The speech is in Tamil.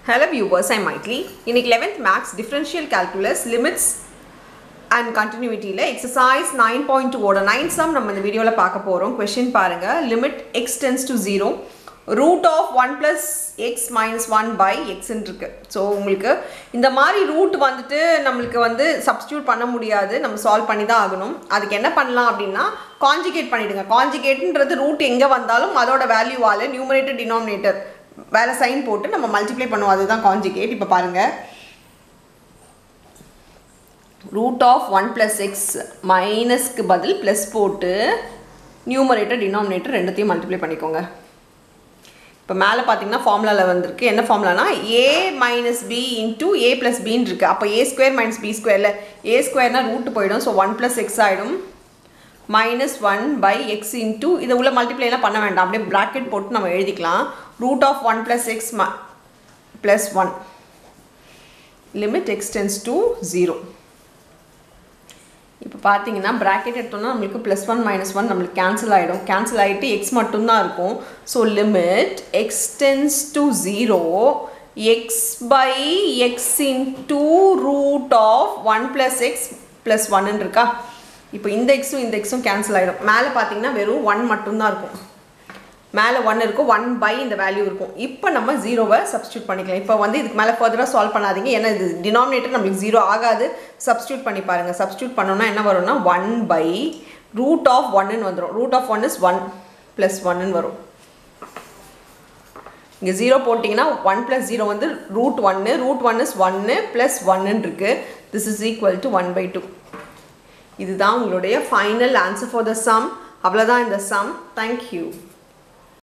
Hello viewers, I'm Maitli. இன்னைக்கு 11th Max Differential Calculus Limits and Continuityல exercise 9.2 ஓட 9 sum நம்ம இந்த வீடியோவில் பார்க்க போகிறோம் கொஷின் பாருங்க limit x tends to 0 root of 1 plus x minus 1 by x இருக்கு ஸோ உங்களுக்கு இந்த மாதிரி ரூட் வந்துட்டு நம்மளுக்கு வந்து சப்ஸ்டியூட் பண்ண முடியாது நம்ம சால்வ் பண்ணி தான் ஆகணும் அதுக்கு என்ன பண்ணலாம் அப்படின்னா காஞ்சிகேட் பண்ணிடுங்க காஞ்சிகேட்ன்றது ரூட் எங்கே வந்தாலும் அதோட வேல்யூவால் நியூமரேட்டர் டினாமினேட்டர் வேறு சைன் போட்டு நம்ம மல்டிப்ளை பண்ணுவோம் அதுதான் காஞ்சிகேட் இப்போ பாருங்கள் root of one plus x மைனஸ்க்கு பதில் ப்ளஸ் போட்டு நியூமரேட்டர் டினாமினேட்டர் ரெண்டுத்தையும் மல்டிப்ளை பண்ணிக்கோங்க இப்போ மேலே பார்த்தீங்கன்னா ஃபார்முலாவில் வந்திருக்கு என்ன ஃபார்முலானா A minus B into A plus பின்னு இருக்குது அப்போ ஏ ஸ்கொயர் மைனஸ் பி ஸ்கொயரில் ஏ ஸ்கொயர்னால் ரூட்டு போயிடும் ஸோ ஒன் ப்ளஸ் எக்ஸ் ஆகிடும் minus one by x into இதை உள்ள மல்டிப்ளைலாம் பண்ண வேண்டாம் அப்படியே ப்ராக்கெட் போட்டு நம்ம எழுதிக்கலாம் root of one plus x ம plus one limit x tends to zero இப்போ பார்த்தீங்கன்னா ப்ராக்கெட் எடுத்தோம்னா நம்மளுக்கு ப்ளஸ் ஒன் மைனஸ் ஒன் நம்மளுக்கு கேன்சல் ஆகிடும் கேன்சல் ஆகிட்டு எக்ஸ் மட்டும்தான் இருக்கும் so limit x tends to zero x by x into root of one plus x plus ஒன்னு இருக்கா இப்போ இந்த எக்ஸும் இந்த எக்ஸும் கேன்சல் ஆகிடும் மேலே பார்த்தீங்கன்னா வெறும் ஒன் மட்டும்தான் இருக்கும் மேலே ஒன் இருக்கும் ஒன் பை இந்த வேல்யூ இருக்கும் இப்போ நம்ம ஜீரோவை சப்ஸ்டியூட் பண்ணிக்கலாம் இப்போ வந்து இதுக்கு மேலே ஃபர்தராக சால்வ் பண்ணாதீங்க ஏன்னா இது டினாமினேட்டர் நம்மளுக்கு ஜீரோ ஆகாது சப்ஸ்டியூட் பண்ணி பாருங்கள் சப்ஸ்டியூட் பண்ணோன்னா என்ன வரும்னா ஒன் பை ரூட் ஆஃப் ஒன்னு வந்துடும் root of one is one plus ஒன்னு வரும் இங்கே ஜீரோ போட்டிங்கன்னா ஒன் ப்ளஸ் ஜீரோ வந்து ரூட் ஒன்று ரூட் ஒன் இஸ் ஒன்று ப்ளஸ் ஒன்னு இருக்குது this is equal to one by two இதுதான் உங்களுடைய final answer for the sum அவ்வளோதான் இந்த சம் தேங்க்யூ